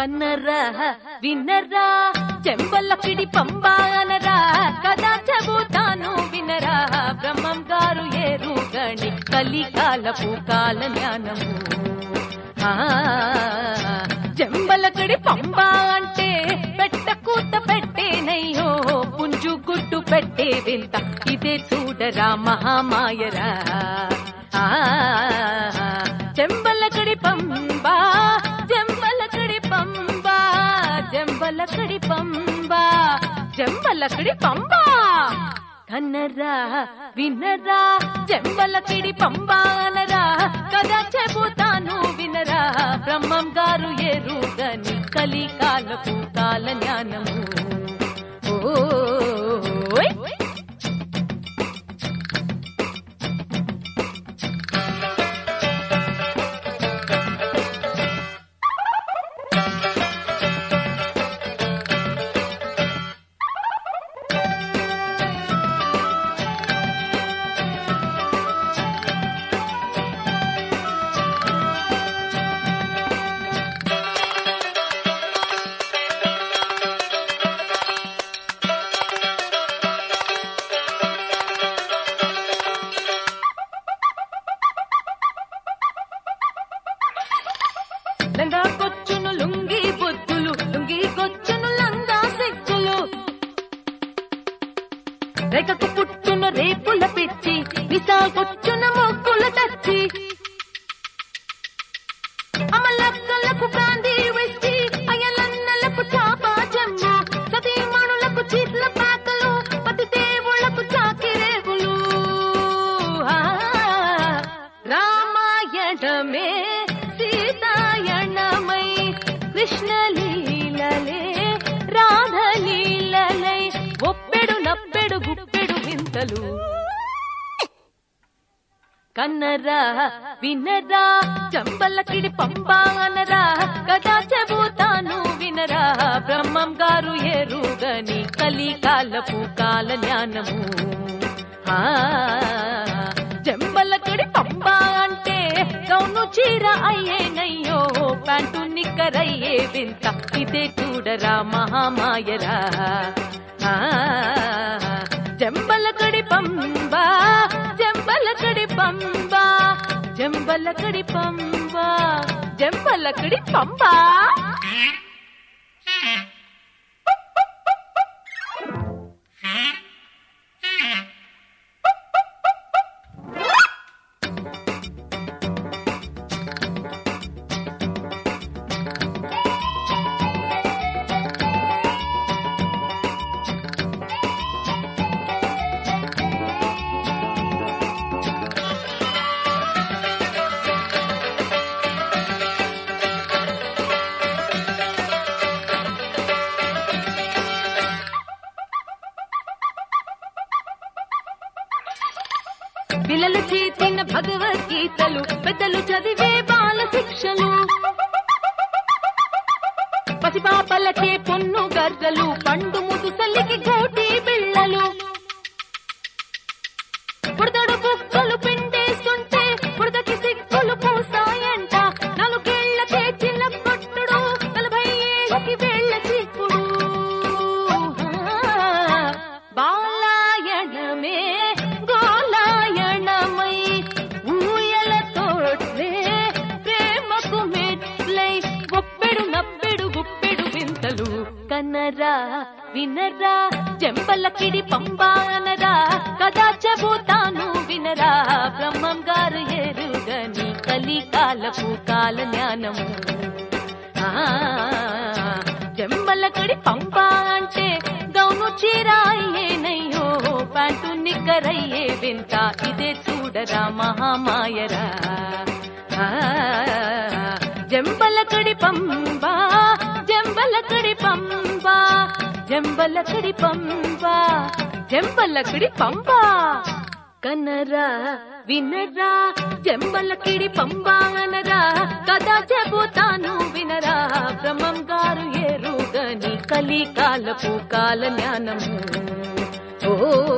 కన్నరా వినరా చెంపలకిడి పంబానరా కదా చెబుతాను వినరా బ్రహ్మం గారు ఏరుగణి కలికాలపు కాల జ్ఞానము ఆ, జంబలకడి పంబ అంటే పెట్ట కూత పెట్టేనయ్యో పుంజు గుడ్డు పెట్టే వింత ఇదే చూడరా మహామాయరా ఆ, చెంబలకడి పంబ జంబలకడి పంబ జంబలకడి పంబ జంబలకడి పంబ కన్నరా వినరా జంబలకిడి పంబానరా కదా చెబుతాను వినరా బ్రహ్మం గారు ఎరుగని కలికాలపు కాల జ్ఞానము ఓయ్ లంగా కొచ్చును లుంగి బొత్తులు లుంగి కొచ్చును లంగా సిగ్గులు రేఖకు పుట్టును రేపుల పెట్టి విసా కొచ్చున మొక్కుల తచ్చి అమలక్కలకు కాంది వెస్టి అయలన్నలకు చాపా జమ్మ సతీమణులకు చీట్ల పాకలు పతి దేవుళ్లకు చాకిరేవులు ఆ, రామాయణమే సీతాయణమై కృష్ణలీలలే రాధలీలలై ఒప్పెడు నప్పెడు గుప్పెడు వింతలు కన్నరా వినరా చంపలకిడి పంబానరా కదా చెబుతాను వినరా బ్రహ్మం గారు ఎరుగని కలికాలపు కాల జ్ఞానము ఆ జంబలకిడి పంబా అంటే గౌను చీర అయ్యేనయ్యో ప్యాంటు నిక్కరయ్యే వింత ఇదే చూడరా మహామాయరా ఆ జంబలకడి పంబ జంబలకడి పంబ జంబలకడి పంబ జంబలకడి పంబ పిల్లలు చేతిన భగవద్గీతలు పెద్దలు చదివే బాల శిక్షలు పసిపాపలకే పొన్ను గర్రలు పండు ముదుసలికి గోటి బిళ్ళలు బుడదడు బుక్కలు పిండేస్తుంటే బుడదకి సిగ్గులు పూసాయంట నలుగేళ్లకే చిన్న కొట్టుడు నలభై ఏళ్ళకి వేళ్ళ చిక్కుడు బాలాయణమే గోలాయణమై ఊయల తోట్లే ప్రేమకు మెట్లై ఒప్పెడు నప్పెడు గుప్పెడు వింతలు కన్నరా వినరా చెంపలకిడి పంబానరా కదా చెబుతాను వినరా బ్రహ్మం గారు ఎరుగని కలికాలపు కాల జ్ఞానము ఆ జంబలకడి పంప అంటే గౌను చీరాయేనయ్యో ప్యాంటు నిక్కరయ్యే వింత ఇదే చూడరా మహామాయరా ఆ, జంబలకడి పంబ జంబలకడి పంబ జంబలకడి పంబ జంబలకడి పంబ కన్నరా వినరా జంబలకిడి పంబానరా కదా చెబుతాను వినరా బ్రహ్మం గారు ఎరుగని కలికాలపు కాల జ్ఞానము ఓ